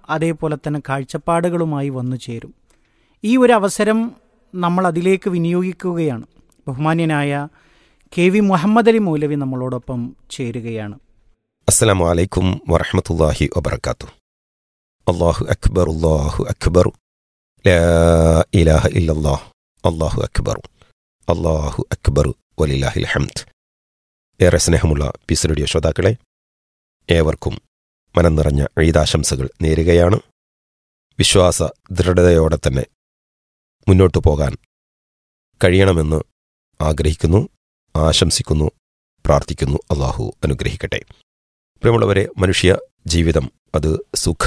അതേപോലെ തന്നെ കാഴ്ചപ്പാടുകളുമായി വന്നു ചേരും ഈ ഒരു അവസരം നമ്മൾ അതിലേക്ക് വിനിയോഗിക്കുകയാണ് ബഹുമാന്യനായ കെ വി മുഹമ്മദ് അലി മൗലവി നമ്മളോടൊപ്പം ചേരുകയാണ് അസ്സലാമു അലൈക്കും വറഹമത്തല്ലാഹി വബർക്കാത്തു അള്ളാഹു അക്ബർ അള്ളാഹു അക്ബർ ലാ ഇലാഹ ഇല്ലല്ലാഹ് അള്ളാഹു അക്ബർ അള്ളാഹു അക്ബർ വലില്ലാഹിൽ ഹംദ് ഏറെ സ്നേഹമുള്ള പീസ് റേഡിയോ ശ്രോതാക്കളെ ഏവർക്കും മനം നിറഞ്ഞ ഈദാശംസകൾ നേരുകയാണ് വിശ്വാസ ദൃഢതയോടെ തന്നെ മുന്നോട്ടു പോകാൻ കഴിയണമെന്ന് ആഗ്രഹിക്കുന്നു ആശംസിക്കുന്നു പ്രാർത്ഥിക്കുന്നു അള്ളാഹു അനുഗ്രഹിക്കട്ടെ പ്രിയമുള്ളവരെ മനുഷ്യ ജീവിതം അത് സുഖ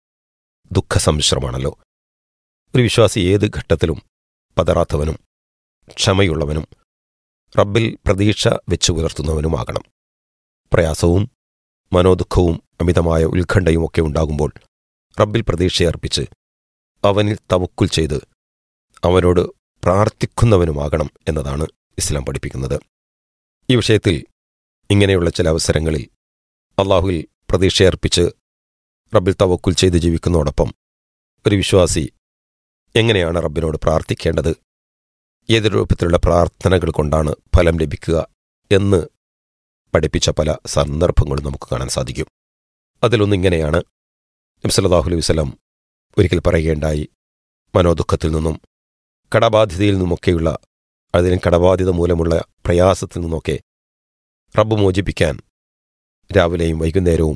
ദുഃഖ സമ്മിശ്രമാണല്ലോ ഒരു വിശ്വാസി ഏത് ഘട്ടത്തിലും പതറാത്തവനും ക്ഷമയുള്ളവനും റബ്ബിൽ പ്രതീക്ഷ വെച്ചു പുലർത്തുന്നവനുമാകണം പ്രയാസവും മനോദുഃഖവും അമിതമായ ഉത്കണ്ഠയും ഒക്കെ ഉണ്ടാകുമ്പോൾ റബ്ബിൽ പ്രതീക്ഷയർപ്പിച്ച് അവനിൽ തവക്കുൽ ചെയ്ത് അവനോട് പ്രാർത്ഥിക്കുന്നവനുമാകണം എന്നതാണ് ഇസ്ലാം പഠിപ്പിക്കുന്നത് ഈ വിഷയത്തിൽ ഇങ്ങനെയുള്ള ചില അവസരങ്ങളിൽ അള്ളാഹുവിൽ പ്രതീക്ഷയർപ്പിച്ച് റബ്ബിൽ തവക്കുൽ ചെയ്ത് ജീവിക്കുന്നതോടൊപ്പം ഒരു വിശ്വാസി എങ്ങനെയാണ് റബ്ബിനോട് പ്രാർത്ഥിക്കേണ്ടത് ഏത് രൂപത്തിലുള്ള പ്രാർത്ഥനകൾ കൊണ്ടാണ് ഫലം ലഭിക്കുക എന്ന് പഠിപ്പിച്ച പല സന്ദർഭങ്ങളും നമുക്ക് കാണാൻ സാധിക്കും അതിലൊന്നിങ്ങനെയാണ് നബ്സല്ലാഹു അലൈഹി വസ്ലം ഒരിക്കൽ പറയുകയുണ്ടായി മനോദുഃഖത്തിൽ നിന്നും കടബാധ്യതയിൽ നിന്നുമൊക്കെയുള്ള അതിന് കടബാധ്യത മൂലമുള്ള പ്രയാസത്തിൽ നിന്നൊക്കെ റബ്ബ് മോചിപ്പിക്കാൻ രാവിലെയും വൈകുന്നേരവും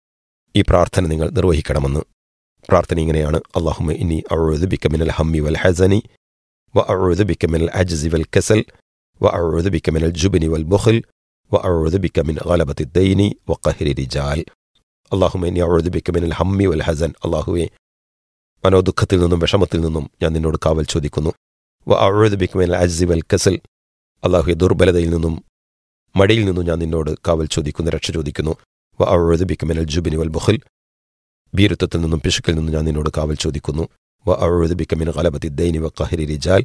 ഈ പ്രാർത്ഥന നിങ്ങൾ നിർവഹിക്കണമെന്ന് പ്രാർത്ഥന ഇങ്ങനെയാണ് അള്ളാഹുമ ഇനി അഴുതുബിക്ക മിനൽ ഹമ്മി വൽ ഹസനി വ അഴുതുബിക്ക മിനൽ അജ്സി വൽ കസൽ വ അഴുതുബിക്ക മിനൽ ജുബിനി വൽ ബുഖൽ വ അഴുതുബിക്ക മിൻ ഗലബത്തി ദൈനി വ ഖഹരി റിജാൽ അള്ളാഹുമ ഇനി അഴുതുബിക്ക മിനൽ ഹമ്മി വൽ ഹസൻ അള്ളാഹുവെ മനോദുഃഖത്തിൽ നിന്നും വിഷമത്തിൽ നിന്നും ഞാൻ നിന്നോട് കാവൽ ചോദിക്കുന്നു വ അഴുതുബിക്ക മിനൽ അജ്സി വൽ കസൽ അള്ളാഹുവെ ദുർബലതയിൽ നിന്നും മടിയിൽ നിന്നും ഞാൻ നിന്നോട് കാവൽ ചോദിക്കുന്നു രക്ഷ ചോദിക്കുന്നു വ അഴുതുബിക്ക മിനൽ ജുബിനി വൽ ബുഖൽ ഭീരുത്വത്തിൽ നിന്നും പിശുക്കിൽ നിന്നും ഞാൻ നിന്നോട് കാവൽ ചോദിക്കുന്നു വ അഴുതുബിക്ക മിൻ ഗലബത്തി ദൈനി വ ഖഹരി റിജാൽ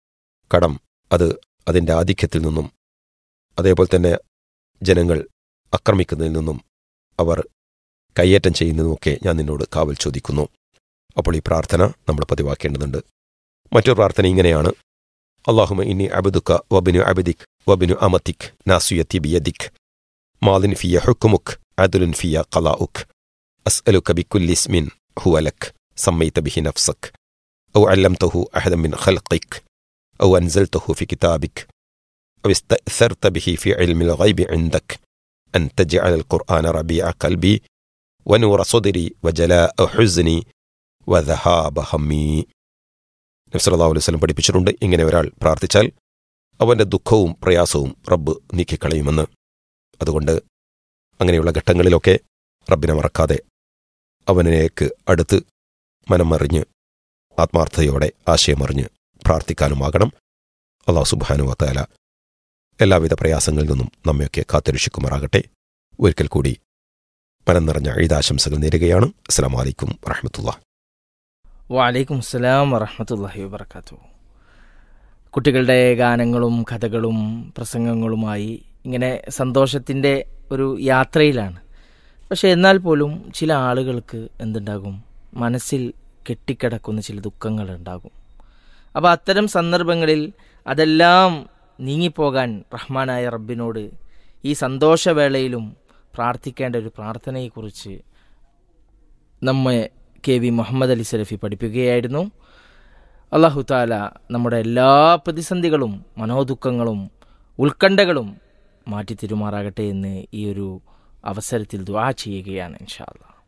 കടം അത് അതിൻ്റെ ആധിക്യത്തിൽ നിന്നും അതേപോലെ തന്നെ ജനങ്ങൾ ആക്രമിക്കുന്നതിൽ നിന്നും അവർ കയ്യേറ്റം ചെയ്യുന്നതുമൊക്കെ ഞാൻ നിന്നോട് കാവൽ ചോദിക്കുന്നു അപ്പോൾ ഈ പ്രാർത്ഥന നമ്മൾ പതിവാക്കേണ്ടതുണ്ട് മറ്റൊരു പ്രാർത്ഥന ഇങ്ങനെയാണ് അള്ളാഹുമ ഇനി അബുദുക്ക വബിനു അബിദിക് വബിനു അമത്തിക് നാസുയത്തി ബിയദിക് മാലിൻ ഫിയ ഹുക്കുമുക് അദുലുൻ ഫിയ ഖലാഉക് أسألك بكل اسم هو لك سميت به نفسك أو علمته أحدا من خلقك أو أنزلته في كتابك أو استأثرت به في علم الغيب عندك أن تجعل القرآن ربيع قلبي ونور صدري وجلاء حزني وذهاب همي നബ്സല്ലാഹു അലൈഹി വസല്ലം പഠിപ്പിച്ചിട്ടുണ്ട് ഇങ്ങനെ ഒരാൾ പ്രാർത്ഥിച്ചാൽ അവന്റെ ദുഃഖവും പ്രയാസവും റബ്ബ് നീക്കിക്കളയുമെന്ന് അതുകൊണ്ട് അങ്ങനെയുള്ള ഘട്ടങ്ങളിലൊക്കെ റബ്ബിനെ മറക്കാതെ അവനിലേക്ക് അടുത്ത് മനമറിഞ്ഞ് ആത്മാർത്ഥതയോടെ ആശയമറിഞ്ഞ് പ്രാർത്ഥിക്കാനുമാകണം അള്ളാഹു സുബാനു വത്താല എല്ലാവിധ പ്രയാസങ്ങളിൽ നിന്നും നമ്മയൊക്കെ കാത്തുരക്ഷിക്കുമാറാകട്ടെ ഒരിക്കൽ കൂടി മനം നിറഞ്ഞ ഈദാശംസകൾ നേരുകയാണ് അസ്സാം വലൈക്കും വറഹമത്തുള്ള വാലൈക്കും അസ്സലാം വറഹമത്തല്ലാഹി വബർക്കാത്തു കുട്ടികളുടെ ഗാനങ്ങളും കഥകളും പ്രസംഗങ്ങളുമായി ഇങ്ങനെ സന്തോഷത്തിൻ്റെ ഒരു യാത്രയിലാണ് പക്ഷെ എന്നാൽ പോലും ചില ആളുകൾക്ക് എന്തുണ്ടാകും മനസ്സിൽ കെട്ടിക്കിടക്കുന്ന ചില ദുഃഖങ്ങളുണ്ടാകും അപ്പോൾ അത്തരം സന്ദർഭങ്ങളിൽ അതെല്ലാം നീങ്ങിപ്പോകാൻ റഹ്മാനായ റബ്ബിനോട് ഈ സന്തോഷവേളയിലും പ്രാർത്ഥിക്കേണ്ട ഒരു പ്രാർത്ഥനയെക്കുറിച്ച് നമ്മെ കെ വി മുഹമ്മദ് അലി സലഫി പഠിപ്പിക്കുകയായിരുന്നു അള്ളാഹു താല നമ്മുടെ എല്ലാ പ്രതിസന്ധികളും മനോദുഃഖങ്ങളും ഉത്കണ്ഠകളും മാറ്റി തിരുമാറാകട്ടെ എന്ന് ഈ ഒരു അവസരത്തിൽ ദുആ ചെയ്യുകയാണ് ഇൻഷാ അല്ലാ